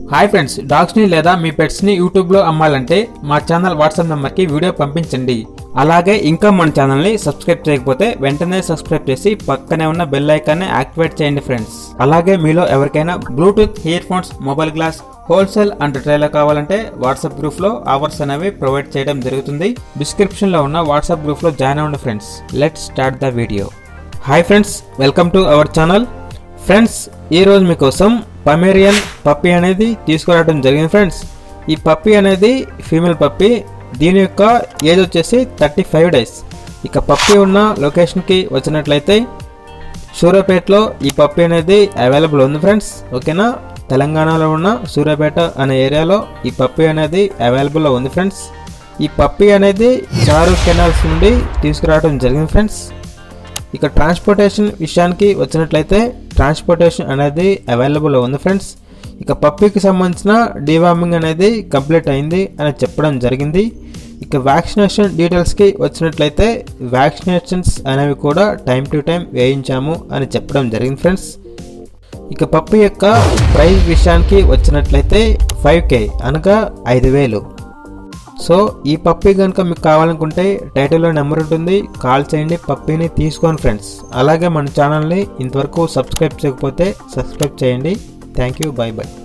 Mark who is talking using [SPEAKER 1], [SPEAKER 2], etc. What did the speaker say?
[SPEAKER 1] hi friends డాగ్స్ని లేదా మీ పెట్స్ని యూట్యూబ్లో అమ్మాలంటే మా ఛానల్ వాట్సాప్ నెంబర్కి వీడియో పంపించండి అలాగే ఇంకా మన ఛానల్ని సబ్స్క్రైబ్ చేయకపోతే వెంటనే సబ్స్క్రైబ్ చేసి పక్కనే ఉన్న బెల్ ఐకాన్ని యాక్టివేట్ చేయండి ఫ్రెండ్స్ అలాగే మీలో ఎవరికైనా Bluetooth earphones mobile glass wholesale and retail కావాలంటే వాట్సాప్ గ్రూప్లో ఆఫర్స్ అనేవి ప్రొవైడ్ చేయడం జరుగుతుంది డిస్క్రిప్షన్లో ఉన్న వాట్సాప్ గ్రూప్లో జాయిన్ అవ్వండి friends let start the video hi friends welcome to our channel friends ఈరోజు మీకోసం పమేరియన్ పప్పి అనేది తీసుకురావడం జరిగింది ఫ్రెండ్స్ ఈ పప్పి అనేది ఫీమేల్ పప్పి దీని యొక్క ఏజ్ వచ్చేసి థర్టీ ఫైవ్ డేస్ ఇక పప్పి ఉన్న లొకేషన్కి వచ్చినట్లయితే సూర్యాపేటలో ఈ పప్పి అనేది అవైలబుల్ ఉంది ఫ్రెండ్స్ ఓకేనా తెలంగాణలో ఉన్న సూర్యాపేట అనే ఏరియాలో ఈ పప్పి అనేది అవైలబుల్లో ఉంది ఫ్రెండ్స్ ఈ పప్పి అనేది చారు కెనాల్స్ నుండి తీసుకురావడం జరిగింది ఫ్రెండ్స్ ఇక ట్రాన్స్పోర్టేషన్ విషయానికి వచ్చినట్లయితే ట్రాన్స్పోర్టేషన్ అనేది అవైలబుల్ ఉంది ఫ్రెండ్స్ ఇక పప్పీకి సంబంధించిన డివార్మింగ్ అనేది కంప్లీట్ అయింది అని చెప్పడం జరిగింది ఇక వ్యాక్సినేషన్ డీటెయిల్స్కి వచ్చినట్లయితే వ్యాక్సినేషన్స్ అనేవి కూడా టైం టు టైం వేయించాము అని చెప్పడం జరిగింది ఫ్రెండ్స్ ఇక పప్పు యొక్క ప్రైస్ విషయానికి వచ్చినట్లయితే ఫైవ్ కే అనగా ఐదు వేలు సో ఈ పప్పి కనుక మీకు కావాలనుకుంటే టైటిల్లో నెంబర్ ఉంటుంది కాల్ చేయండి పప్పీని తీసుకోండి ఫ్రెండ్స్ అలాగే మన ఛానల్ని ఇంతవరకు సబ్స్క్రైబ్ చేయకపోతే సబ్స్క్రైబ్ చేయండి థ్యాంక్ యూ బై బై